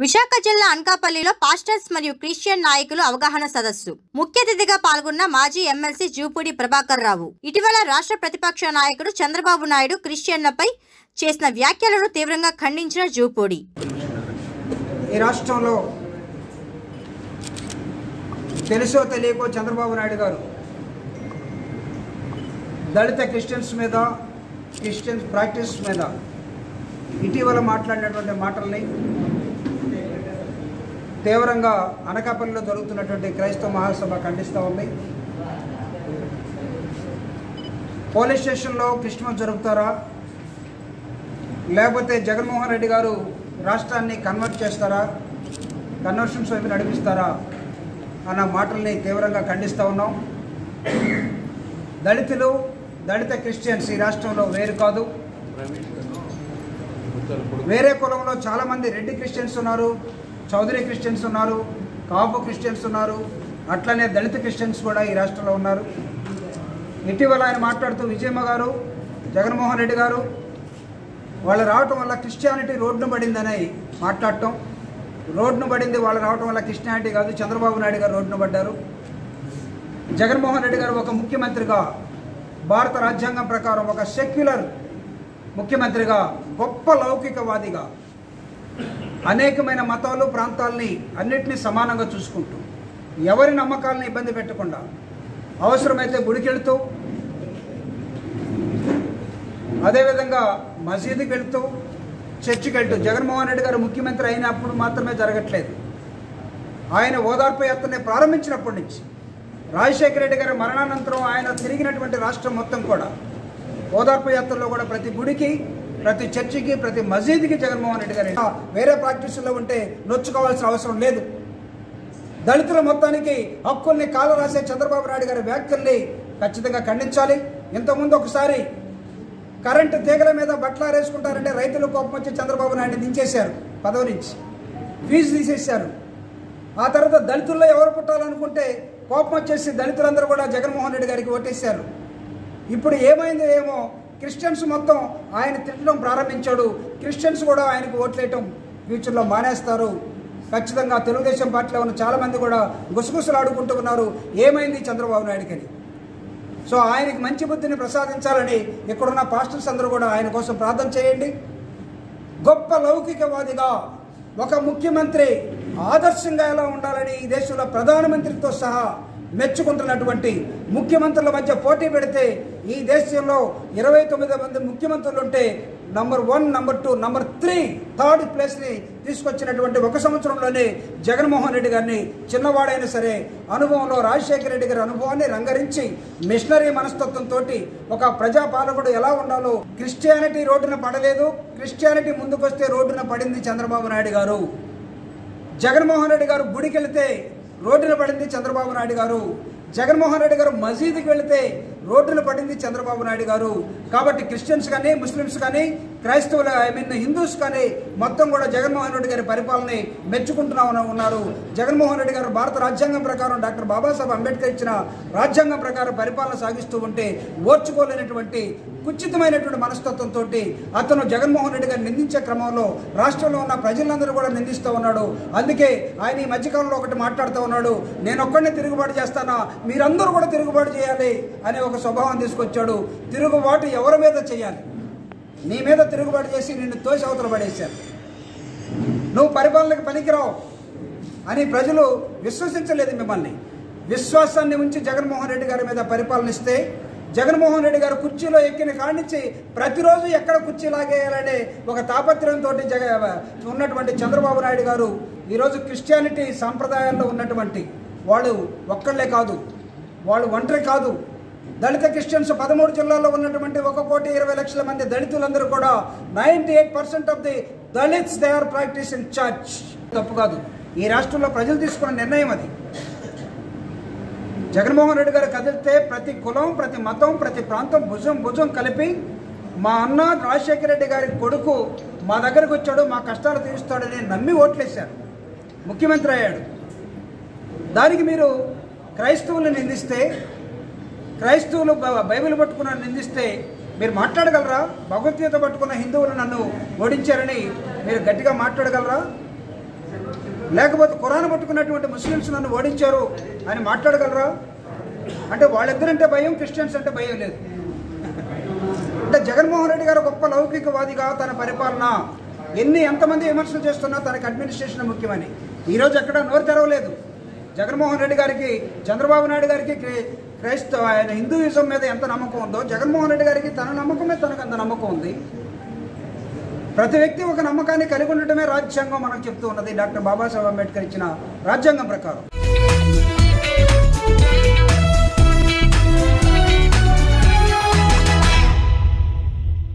విశాఖ జిల్లా అనకాపల్లిలో పాస్టర్స్ మరియు క్రిస్టియన్ నాయకులు అవగాహన సదస్సు ముఖ్య అతిథిగా పాల్గొన్న మాజీ ఎమ్మెల్సీ జూపూడి ప్రభాకర్ రావు ఇటీవల రాష్ట్ర ప్రతిపక్ష నాయకుడు చంద్రబాబు నాయుడు క్రిస్టియన్లపై చేసిన వ్యాఖ్యలను తీవ్రంగా ఖండించిన జూపూడి ఈ రాష్ట్రంలో తెలుసో తెలియకో చంద్రబాబు నాయుడు గారు దళిత క్రిస్టియన్స్ మీద క్రిస్టియన్స్ ప్రాక్టీస్ మీద ఇటీవల మాట్లాడినటువంటి మాటల్ని తీవ్రంగా అనకాపల్లిలో జరుగుతున్నటువంటి క్రైస్తవ మహాసభ ఖండిస్తూ ఉంది పోలీస్ స్టేషన్లో క్రిస్మస్ జరుపుతారా లేకపోతే జగన్మోహన్ రెడ్డి గారు రాష్ట్రాన్ని కన్వర్ట్ చేస్తారా కన్వర్షన్స్ వైపు నడిపిస్తారా అన్న మాటల్ని తీవ్రంగా ఖండిస్తూ ఉన్నాం దళితులు దళిత క్రిస్టియన్స్ ఈ రాష్ట్రంలో వేరు కాదు వేరే కులంలో చాలామంది రెడ్డి క్రిస్టియన్స్ ఉన్నారు చౌదరి క్రిస్టియన్స్ ఉన్నారు కాపు క్రిస్టియన్స్ ఉన్నారు అట్లనే దళిత క్రిస్టియన్స్ కూడా ఈ రాష్ట్రంలో ఉన్నారు ఇటీవల ఆయన మాట్లాడుతూ విజయమ్మ గారు జగన్మోహన్ రెడ్డి గారు వాళ్ళు రావటం వల్ల క్రిస్టియానిటీ రోడ్డును పడిందని మాట్లాడటం రోడ్డును పడింది వాళ్ళు రావటం వల్ల క్రిస్టియానిటీ కాదు చంద్రబాబు నాయుడు గారు రోడ్డును పడ్డారు జగన్మోహన్ రెడ్డి గారు ఒక ముఖ్యమంత్రిగా భారత రాజ్యాంగం ప్రకారం ఒక సెక్యులర్ ముఖ్యమంత్రిగా గొప్ప లౌకికవాదిగా అనేకమైన మతాలు ప్రాంతాలని అన్నిటినీ సమానంగా చూసుకుంటూ ఎవరి నమ్మకాలను ఇబ్బంది పెట్టకుండా అవసరమైతే గుడికెళ్తూ అదేవిధంగా మసీదుకి వెళ్తూ చర్చికి వెళ్తూ జగన్మోహన్ రెడ్డి గారు ముఖ్యమంత్రి అయినప్పుడు మాత్రమే జరగట్లేదు ఆయన ఓదార్పు యాత్రని ప్రారంభించినప్పటి నుంచి రాజశేఖర రెడ్డి గారి మరణానంతరం ఆయన తిరిగినటువంటి రాష్ట్రం మొత్తం కూడా ఓదార్పు యాత్రలో కూడా ప్రతి గుడికి ప్రతి చర్చికి ప్రతి మసీదుకి జగన్మోహన్ రెడ్డి గారు వేరే ప్రాక్టీసుల్లో ఉంటే నొచ్చుకోవాల్సిన అవసరం లేదు దళితుల మొత్తానికి హక్కుల్ని కాల రాసే చంద్రబాబు నాయుడు గారి వ్యాఖ్యల్ని ఖచ్చితంగా ఖండించాలి ఇంతకుముందు ఒకసారి కరెంటు తీగల మీద బట్టలు ఆరేసుకుంటారంటే రైతులు కోపం వచ్చి చంద్రబాబు నాయుడు దించేశారు పదవి నుంచి ఫీజు తీసేశారు ఆ తర్వాత దళితుల్లో ఎవరు పుట్టాలనుకుంటే కోపం వచ్చేసి దళితులందరూ కూడా జగన్మోహన్ రెడ్డి గారికి ఓటేశారు ఇప్పుడు ఏమైందో ఏమో క్రిస్టియన్స్ మొత్తం ఆయన తిట్టడం ప్రారంభించాడు క్రిస్టియన్స్ కూడా ఆయనకు ఓట్లేయటం ఫ్యూచర్లో మానేస్తారు ఖచ్చితంగా తెలుగుదేశం పార్టీలో ఉన్న చాలామంది కూడా గుసగుసలు ఆడుకుంటూ ఉన్నారు ఏమైంది చంద్రబాబు నాయుడుకని సో ఆయనకి మంచి బుద్ధిని ప్రసాదించాలని ఇక్కడున్న పాస్టర్స్ అందరూ కూడా ఆయన కోసం ప్రార్థన చేయండి గొప్ప లౌకికవాదిగా ఒక ముఖ్యమంత్రి ఆదర్శంగా ఎలా ఉండాలని ఈ దేశంలో ప్రధానమంత్రితో సహా మెచ్చుకుంటున్నటువంటి ముఖ్యమంత్రుల మధ్య పోటీ పెడితే ఈ దేశంలో ఇరవై తొమ్మిది మంది ముఖ్యమంత్రులు ఉంటే number one number two number three third ప్లేస్ని తీసుకొచ్చినటువంటి ఒక సంవత్సరంలోనే జగన్మోహన్ రెడ్డి గారిని చిన్నవాడైనా సరే అనుభవంలో రాజశేఖర రెడ్డి గారి అనుభవాన్ని రంగరించి మిషనరీ మనస్తత్వంతో ఒక ప్రజాపాలకుడు ఎలా ఉండాలో క్రిస్టియానిటీ రోడ్డున పడలేదు క్రిస్టియానిటీ ముందుకొస్తే రోడ్డున పడింది చంద్రబాబు నాయుడు గారు జగన్మోహన్ రెడ్డి గారు గుడికి వెళితే రోడ్డున పడింది చంద్రబాబు నాయుడు గారు జగన్మోహన్ రెడ్డి గారు మసీదుకి వెళితే రోడ్డున పడింది చంద్రబాబు నాయుడు గారు కాబట్టి క్రిస్టియన్స్ కానీ ముస్లిమ్స్ కానీ క్రైస్తవులు ఐ మీన్ హిందూస్ కానీ మొత్తం కూడా జగన్మోహన్ రెడ్డి గారి పరిపాలనని మెచ్చుకుంటున్నా ఉన్న- ఉన్నారు జగన్మోహన్ రెడ్డి గారు భారత రాజ్యాంగం ప్రకారం డాక్టర్ బాబాసాహెబ్ అంబేద్కర్ ఇచ్చిన రాజ్యాంగం ప్రకారం పరిపాలన సాగిస్తూ ఉంటే ఓర్చుకోలేనటువంటి కుచితమైనటువంటి మనస్తత్వంతో అతను జగన్మోహన్ రెడ్డి గారిని నిందించే క్రమంలో రాష్ట్రంలో ఉన్న ప్రజలందరూ కూడా నిందిస్తూ ఉన్నాడు అందుకే ఆయన ఈ మధ్యకాలంలో ఒకటి మాట్లాడుతూ ఉన్నాడు నేను ఒక్కడినే తిరుగుబాటు చేస్తానా మీరందరూ కూడా తిరుగుబాటు చేయాలి అనే ఒక స్వభావం తీసుకొచ్చాడు తిరుగుబాటు ఎవరి మీద చేయాలి నీ మీద తిరుగుబాటు చేసి నిన్ను తోసి అవతల పడేశారు నువ్వు పరిపాలనకు పనికిరావు అని ప్రజలు విశ్వసించలేదు మిమ్మల్ని విశ్వాసాన్ని ఉంచి జగన్మోహన్ రెడ్డి గారి మీద పరిపాలన ఇస్తే జగన్మోహన్ రెడ్డి గారు కుర్చీలో ఎక్కిన కాడించి ప్రతిరోజు ఎక్కడ కుర్చీ లాగేయాలనే ఒక తాపత్రయంతో జగ ఉన్నటువంటి చంద్రబాబు నాయుడు గారు ఈరోజు క్రిస్టియానిటీ సాంప్రదాయాల్లో ఉన్నటువంటి వాళ్ళు ఒక్కళ్ళే కాదు వాళ్ళు ఒంటరి కాదు దళిత క్రిస్టియన్స్ పదమూడు జిల్లాల్లో ఉన్నటువంటి ఒక కోటి ఇరవై లక్షల మంది దళితులందరూ కూడా ninety eight percent of the Dalits they are practice in church తప్పు కాదు ఈ రాష్ట్రంలో ప్రజలు తీసుకున్న నిర్ణయం అది జగన్మోహన్ రెడ్డి గారు కదిలితే ప్రతి కులం ప్రతి మతం ప్రతి ప్రాంతం భుజం భుజం కలిపి మా అన్న రాజశేఖర రెడ్డి గారి కొడుకు మా దగ్గరకు వచ్చాడు మా కష్టాలు తీరుస్తాడని నమ్మి ఓట్లేశారు ముఖ్యమంత్రి అయ్యాడు దానికి మీరు క్రైస్తవులను నిందిస్తే క్రైస్తవులు బ- బైబిల్ పట్టుకున్న నిందిస్తే మీరు మాట్లాడగలరా భగవద్గీత పట్టుకున్న హిందువులు నన్ను ఓడించారని మీరు గట్టిగా మాట్లాడగలరా లేకపోతే ఖురాన్ పట్టుకున్నటువంటి ముస్లిమ్స్ నన్ను ఓడించారు అని మాట్లాడగలరా అంటే వాళ్ళిద్దరంటే భయం క్రిస్టియన్స్ అంటే భయం లేదు అంటే జగన్మోహన్ రెడ్డి గారు గొప్ప లౌకికవాదిగా తన పరిపాలన ఎన్ని ఎంతమంది విమర్శలు చేస్తున్నా తనకి అడ్మినిస్ట్రేషన్ ముఖ్యమని ఈరోజు ఎక్కడ నోరు తెరవలేదు జగన్మోహన్ రెడ్డి గారికి చంద్రబాబు నాయుడు గారికి క్రై- క్రైస్తవ ఆయన హిందూయిజం మీద ఎంత నమ్మకం ఉందో జగన్మోహన్ రెడ్డి గారికి తన నమ్మకం మీద తనకు అంత నమ్మకం ఉంది ప్రతి వ్యక్తి ఒక నమ్మకాన్ని కలిగి ఉండటమే రాజ్యాంగం మనకు చెప్తూ ఉన్నది డాక్టర్ బాబాసాహెబ్ అంబేద్కర్ ఇచ్చిన రాజ్యాంగం ప్రకారం